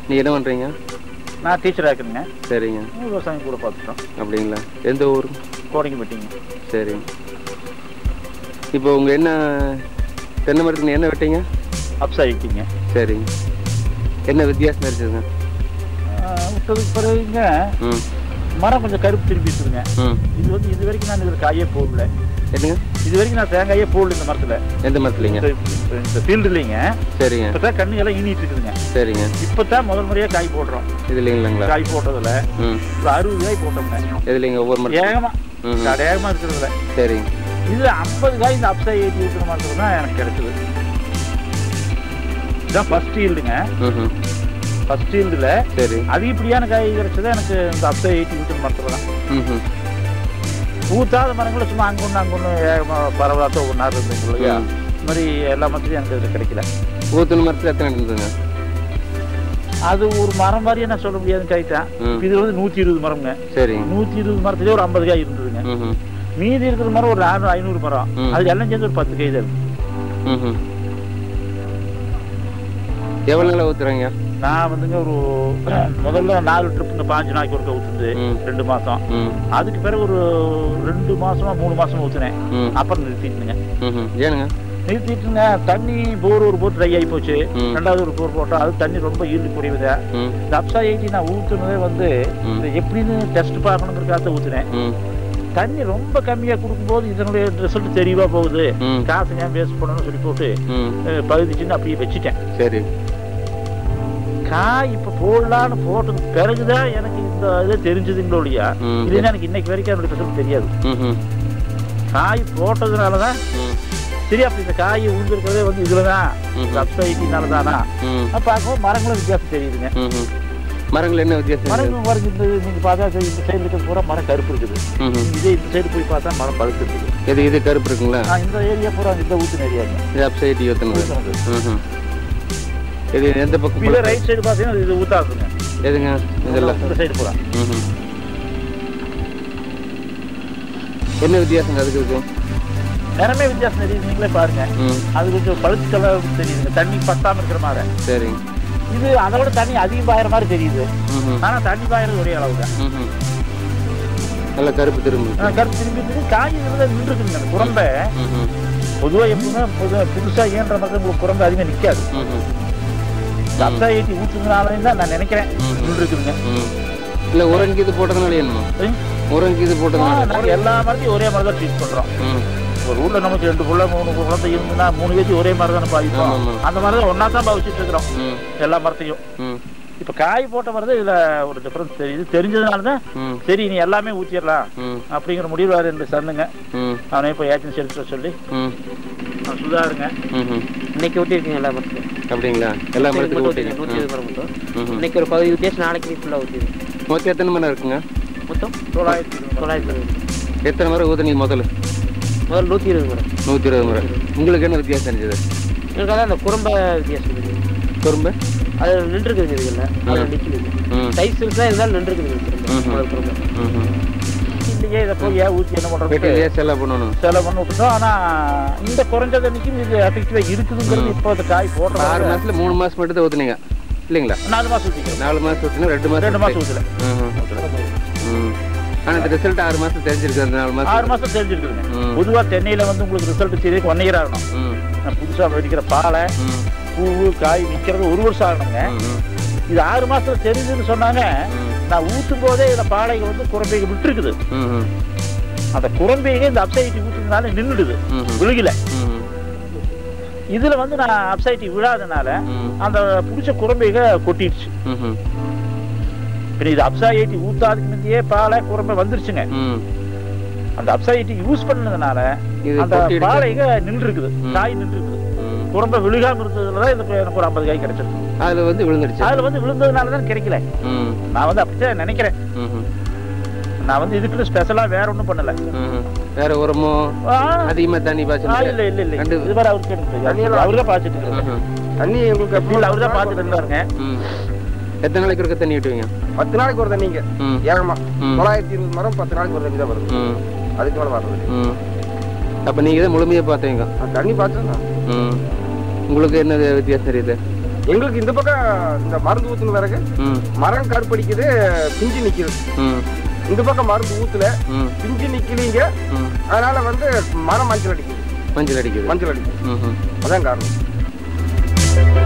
நீ என்ன பண்ணுறீங்க நான் டீச்சராக இருக்கேங்க சரிங்க விவசாயம் கூட பார்த்துட்டோம் அப்படிங்களா எந்த ஊர் கோடிங்க பெட்டிங்க சரிங்க இப்போ உங்கள் என்ன தென்னை மரத்துக்கு நீ என்ன வெட்டீங்க அப்ஸ் ஆகிட்டீங்க சரிங்க என்ன வித்தியாசம் இருக்குதுங்க விட்டதுக்கு பிறகுங்க ம் மரம் கொஞ்சம் கருப்பு திரும்பி இருக்குதுங்க ம் இது வந்து இது வரைக்கும் நான் இதில் காயே போடல என்னங்க இது வரைக்கும் நான் தேங்காயே போடல இந்த மரத்தில் எந்த மரத்துலீங்க இந்த- இந்த ஃபீல்டு இல்லைங்க சரிங்க இப்போ தான் கண்ணு எல்லாம் ஈனிட்டு இருக்குதுங்க சரிங்க இப்போ தான் முதல் முறையாக காய் போடுறோம் இது இல்லைங்களாங்களா காய் போட்டதில் ம் ஒரு அறுபது காய் போட்டோம்ங்க இது இல்லைங்க ஒவ்வொரு மரம் ஏகமா ம் கடையகமாக இருக்கிறதுல சரிங்க இது ஐம்பது காய் இந்த அப்சை ஏற்றி இருக்கிற மரத்தில் தான் எனக்கு கிடைச்சது இதுதான் ஃபர்ஸ்ட் ஈல்டுங்க ம் ஃபர்ஸ்ட் ஈல்டில் சரி அதிகப்படியான காய் கிடைச்சது எனக்கு இந்த அப்சை ஏற்றி இருக்கிற மரத்தில் தான் ம் ஊத்தாத மரங்களும் சும்மா அங்கே ஒன்று அங்கே ஒன்று ஏகமாக பரவலாத்த ஒரு நாள் இருந்துச்சு இல்லையா ம். இந்த மாதிரி எல்லா மரத்துலையும் எனக்கு இது கிடைக்கல ஊத்துன மரத்தில் எத்தனை இருந்ததுங்க அது ஒரு மரம் மாதிரியே நான் சொல்ல முடியாதுன்னு காய்ட்டான் ம் இது வந்து நூற்றி இருபது மரம்ங்க சரிங்க நூற்றி இருபது மரத்துலேயே ஒரு ஐம்பது காய் இருந்ததுங்க ம் மீதி இருக்கிற மரம் ஒரு நானூறு ஐநூறு மரம் ம். அது எல்லாம் சேர்ந்து ஒரு பத்து காய் தான் இருக்கு ம் எவ்வளோ நாளாக ஊற்றுறாங்க நான் வந்துங்க ஒரு முதல்ல நாலு ட்ரிப்புங்க பாஞ்சு நாளைக்கு ஒருக்க ஊற்றுந்து ம் ரெண்டு மாதம் ம் அதுக்கு பிறகு ஒரு ரெண்டு மாசமா மூணு மாசம் ஊற்றுனேன் ம் அப்புறம் நிறுத்திட்டுங்க ம் ஏனுங்க நிறுத்திட்டுங்க தண்ணி போர் ஒரு போர் ட்ரை ஆகி போச்சு ம். ரெண்டாவது ஒரு போர் போட்டோம் அது தண்ணி ரொம்ப ஈல்டு குறையுது ம் இந்த அப்சா எயிட்டி நான் ஊற்றுனதே வந்து ம். இது எப்படின்னு டெஸ்ட் பார்க்கணுங்கிறக்காக ஊற்றுனேன் ம் தண்ணி ரொம்ப கம்மியாக கொடுக்கும்போது இதனுடைய ரிசல்ட் தெரியவா போகுது ம் காசு ஏன் வேஸ்ட் பண்ணணும்னு சொல்லி போட்டு ம் அஹ், பகுதி சின்ன அப்படியே வச்சுட்டேன் சரி காய் இப்போ போடலான்னு போட்டதுக்கு பிறகுதான் எனக்கு இந்த இது தெரிஞ்சதுங்களோ இல்லையா ம் இல்லைன்னா எனக்கு இன்னைக்கு வரைக்கும் அதனுடைய ரிசல்ட் தெரியாது ம் ம் காய் போட்டதுனால தான் ம் சரி அப்படி இந்த காய் உழுந்திருக்கிறதே வந்து இதில் தான் ம் சப்சைட்டினால தானா ம் அப்போ பார்க்கும்போது மரங்களும் வித்தியாசம் தெரியுதுங்க ம் மரங்கள் என்ன வித்தியாசம் இருக்குது? மரங்கள் பாருங்க இந்த நீங்கள் பார்த்தா இந்த சைடில் இருக்கிறது பூரா மரம் கருப்பு இருக்குது ம் ம் இதே இந்த சைடு போய் பார்த்தா மரம் பழுத்து இருக்குது இது இது கருப்பு இருக்குங்களா ஆ, இந்த ஏரியா பூரா இந்த ஊத்து ஏரியாங்க இது அப்சைட் ஊற்றுனது ம் இது எந்த பக்கம் இதே பழுத்து? ரைட் சைடு பார்த்தீங்கன்னா இது ஊத்தாக்குங்க எதுங்க இதெல்லாம் இந்த சைடு பூரா ம் என்ன வித்தியாசங்க அதுக்கு இருக்கும் நிறமே வித்தியாசம் தெரியுது நீங்களே பாருங்க ம் அது கொஞ்சம் பழுத்து கலர் தெரியுதுங்க தண்ணி பத்தாம இருக்கிற மாதிரி சரிங்க இது அதை விட தண்ணி அதிகம் பாயிற மாதிரி தெரியுது ம் ஆனா தண்ணி பாயிறது ஒரே அளவு தான் ம் நல்ல கருப்பு திரும்ப ஆ, கருத்து திரும்பி திரும்பி காய் இதில் நின்றுக்குங்க அந்த குரம்ப ம் பொதுவாக எப்பவுமே பொது புதுசாக ஏன்ற மாதிரி உங்களுக்கு குரம்பு அதிகமாக நிற்காது ம் சப்தா ஏற்றி ஊற்றுனாலே தான் நான் நினைக்கிறேன் ம். நின்றுக்குதுங்க ம் இல்லை உரங்கி இது போட்டதுனால என்னமோ உரங்கி இது போட்டதுனால நாங்கள் எல்லா மரத்தையும் ஒரே மாதிரி தான் ட்ரீட் பண்ணுறோம் ம் ஒரு ஊரில் நமக்கு ரெண்டு புள்ள மூணு குழந்தை இருந்துன்னா மூணு பேச்சு ஒரே மாதிரி தானே பாதிப்போம் ஆமா. அந்த மாதிரி தான் ஒன்றா தான் பாவிச்சிட்டு இருக்கிறோம் ம் எல்லா மரத்தையும் ம் இப்போ காய் போட்ட மாதிரி தான் இதில் ஒரு டிஃப்ரென்ஸ் தெரியுது தெரிஞ்சதுனால தான் ம் சரி நீ எல்லாமே ஊற்றிடலாம் ம் அப்படிங்கிற முடிவில் ரெண்டு சன்னுங்க ம் அவனே இப்போ ஏஜென்சி எடுத்து சொல்லி ம் நான் சுதாருங்க ம் ம் இன்னைக்கு ஊற்றிருக்கீங்க எல்லா மரத்துலையும் அப்படிங்களா எல்லா மரத்துக்கும் நூற்றி ஓட்டிங்க இருபது மரம் மொத்தம் ம் இன்னைக்கு ஒரு பகுதி ஊற்றியாச்சு நாளைக்கு ஃபுல்லாக ஊற்றிருக்கு மொத்தம் எத்தனை மரம் இருக்குங்க மொத்தம் தொள்ளாயிரத்தி இருபது தொள்ளாயிரத்தி இருபது எத்தனை மரம் ஊற்றுனீங்க முதல்ல முதல்ல நூற்றி இருபது மரம் நூற்றி இருபது மரம் உங்களுக்கு என்ன வித்தியாசம் தெரிஞ்சது எனக்கு அதான் அந்த குறும்ப வித்தியாசம் இருக்குது குறும்பு அது நின்றுருக்குது இதுல அது நிற்குது ம் சைஸ் இருந்தால் இருந்தாலும் நின்றுருக்குது குறும்ப ம்ஹும். முதல் குறும்ப ம் ம் இல்லையே இதை போய் ஏன் ஊற்றி என்ன வெட்டி பண்ணுறது லேஸ் எல்லாம் பண்ணணும் செலவு பண்ணி விட்டுட்டோம் ஆனால் இந்த குறைஞ்ச தண்ணிக்கும் இது எஃபெக்டிவாக இருக்குதுங்கிறது இப்போ அந்த காய் ஆறு போடுற மாசத்துல மூணு மாசம் மட்டும் தான் ஊற்றுனீங்க இல்லைங்களா நாலு மாதம் ஊற்றிக்கிறோம் நாலு மாசம் ஊற்றினா ரெண்டு மாசம் ரெண்டு மாதம் ஊற்றல ம் ஆனால் இந்த ரிசல்ட் ஆறு மாசம் தெரிஞ்சிருக்கு அந்த நாலு மாசம் ஆறு மாதம் தெரிஞ்சிருக்குதுங்க ம். பொதுவாக தென்னையில் வந்து உங்களுக்கு ரிசல்ட் தெரியறதுக்கு ஒன் இயர் ஆகணும் ம் நான் புதுசாக வெடிக்கிற பாலை ம் பூவு காய் விற்கிறது ஒரு வருஷம் ஆகணுங்க ம் இது ஆறு மாசத்துல தெரிஞ்சுன்னு சொன்னாங்க ம் நான் ஊற்றும் போதே இந்த பாலைகள் வந்து குரம்பைகள் விட்டுருக்குது ம் ம் அந்த குரம்பைகள் இந்த அப்சைட்டி ஊற்றுனால நின்றுடுது ம் விழுகல ம் இதுல வந்து நான் அப்சைட்டி விழாதனால ம் அந்த பிடிச்ச குரம்பைக கொட்டிடுச்சு ம் பின்ன இது அப்சைட்டி ஊத்தாதுக்கு முந்தையே பாலை குரம்பை வந்துருச்சுங்க ம் அந்த அப்சைட்டி யூஸ் பண்ணதுனால இது அந்த கொட்டிடுச்சு. பாலைக நின்று இருக்குது ம். காய் நின்று இருக்குது ம். குரம்பை விழுகாம இருந்ததுல தான் எனக்கு எனக்கு ஒரு ஐம்பது காய் கிடைச்சிருக்கு அதுல வந்து விழுந்துருச்சு அதுல வந்து விழுந்ததுனால தான் கிடைக்கல ம் நான் வந்து அப்படித்தான் நினைக்கிறேன் ம் நான் வந்து இதுக்குன்னு ஸ்பெஷலா வேற ஒண்ணும் பண்ணல ம் வேற உரமோ ஆ, அதிகமா தண்ணி ஆ, பாய்ச்சல் இல்ல இல்ல இல்ல ரெண்டு- இது வேற அவருக்கு எனக்கு தெரியாது. அவர்தான் பாத்துட்டு இருக்காரு தண்ணி உங்களுக்கு எப்படி இல்ல அவர்தான் பாத்துட்டு இருந்தாருங்க ம் எத்தனை நாளைக்கு ஒருக்க தண்ணி விட்டுவீங்க பத்து நாளைக்கு ஒரு தண்ணிங்க ம் ஏகமா ம். தொள்ளாயிரத்தி இருபது மரம் பத்து நாளைக்கு ஒரு தண்ணி தான் வருது ம் அதுக்கு மேலே வர்றது இல்லை. ம் அப்போ நீங்கள் தான் முழுமையாக பார்த்தீங்க நான் தண்ணி பார்த்தேன் ம் உங்களுக்கு என்ன வித்தியாசம் தெரியுது எங்களுக்கு இந்த பக்கம் இந்த மருந்து ஊத்துன பிறகு ம் மரம் கருப்படிக்குது பிஞ்சு நிக்குது ம் இந்த பக்கம் மருந்து ஊத்துல ம் பிஞ்சு நிக்கலீங்க ம் அதனால வந்து மரம் மஞ்சள் அடிக்குது மஞ்சள் அடிக்குது மஞ்சள் அடிக்குது ம் ம் அதான் காரணம்